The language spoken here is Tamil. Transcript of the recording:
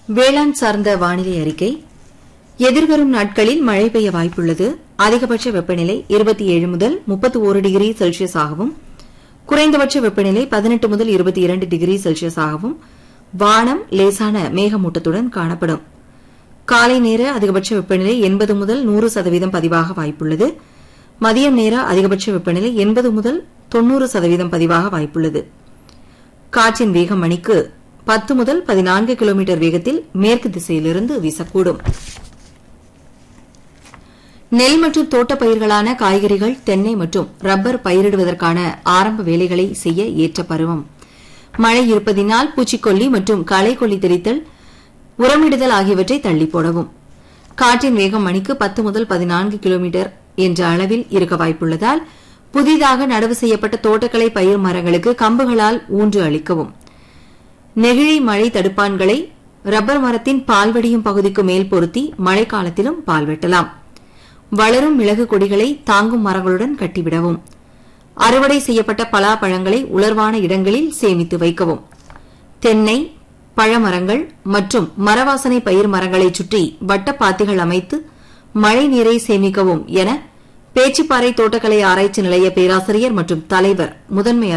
வேளாண் சார்ந்த வானிலை அறிக்கை எதிர்வரும் நாட்களில் மழை பெய்ய வாய்ப்புள்ளது அதிகபட்ச வெப்பநிலை இருபத்தி ஏழு முதல் முப்பத்தி ஒரு டிகிரி செல்சியஸ் ஆகவும் குறைந்தபட்ச வெப்பநிலை பதினெட்டு முதல் இருபத்தி இரண்டு டிகிரி செல்சியஸ் ஆகவும் வானம் லேசான மேகமூட்டத்துடன் காணப்படும் காலை நேர அதிகபட்ச வெப்பநிலை எண்பது முதல் நூறு சதவீதம் பதிவாக வாய்ப்புள்ளது மதியம் நேர அதிகபட்ச வெப்பநிலை எண்பது முதல் தொன்னூறு சதவீதம் பதிவாக வாய்ப்புள்ளது காற்றின் வேகம் மணிக்கு பத்து முதல் பதினான்கு கிலோமீட்டர் வேகத்தில் மேற்கு திசையிலிருந்து வீசக்கூடும் நெல் மற்றும் தோட்டப் பயிர்களான காய்கறிகள் தென்னை மற்றும் ரப்பர் பயிரிடுவதற்கான ஆரம்ப வேலைகளை செய்ய ஏற்ற பருவம் மழை இருப்பதினால் பூச்சிக்கொல்லி மற்றும் களைக்கொல்லி தெளித்தல் உரமிடுதல் ஆகியவற்றை தள்ளி போடவும் காற்றின் வேகம் மணிக்கு பத்து முதல் பதினான்கு கிலோமீட்டர் என்ற அளவில் இருக்க வாய்ப்புள்ளதால் புதிதாக நடவு செய்யப்பட்ட தோட்டக்கலை பயிர் மரங்களுக்கு கம்புகளால் ஊன்று அளிக்கவும் நெகிழி மழை தடுப்பான்களை ரப்பர் மரத்தின் பால்வடியும் பகுதிக்கு மேல் பொருத்தி மழைக்காலத்திலும் பால் வெட்டலாம் வளரும் மிளகு கொடிகளை தாங்கும் மரங்களுடன் கட்டிவிடவும் அறுவடை செய்யப்பட்ட பலாப்பழங்களை உலர்வான இடங்களில் சேமித்து வைக்கவும் தென்னை பழமரங்கள் மற்றும் மரவாசனை பயிர் மரங்களைச் சுற்றி வட்டப்பாத்திகள் அமைத்து மழை நீரை சேமிக்கவும் என பேச்சிப்பாறை தோட்டக்கலை ஆராய்ச்சி நிலைய பேராசிரியர் மற்றும் தலைவர் முதன்மை